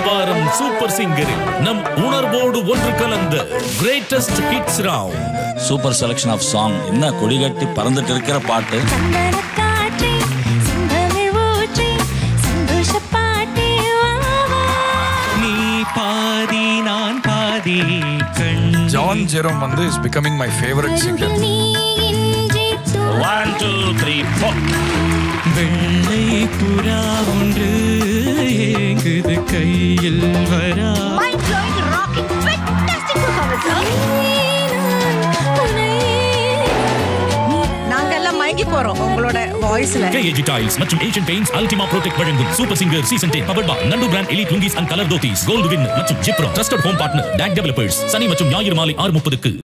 வாரம் சூப்பர் சிங்கரில் நம் உணர்வோடு ஒன்று கலந்த greatest hits round super selection of song என்ன கொடிகட்டி பறந்துட்டு இருக்கிற பாட்டு சந்தனக்காற்றே, செந்தமிழ் ஊற்றே, சந்தோஷப் பாட்டே வா வா. நீ பாதி நான் பாதி கண் ஜான் ஜெரோம் வந்து is becoming my favourite singer அருகில் நீ இன்றி தூ- ஒன் டூ த்ரீ ஃபோர் வெள்ளை புறா ஒன்று ஏங்குது கையில் வரா Mind-blowing, rocking, fantastic performance, sir. உன்னை நாங்கெல்லாம் மயங்கி போறோம் உங்களோட வாய்ஸ்ல கேஏஜி டைல்ஸ் மற்றும் ஏஷியன் பெயிண்ட்ஸ் அல்டிமா ப்ரோடெக்ட் வழங்கும் Super Singer season ten power bar Nandu brand Eli lungis and colour dhotis gold win மற்றும் ஜிப்ரோ trusted home partner DAC developers சனி மற்றும் ஞாயிறு மாலை ஆறு முப்பதுக்கு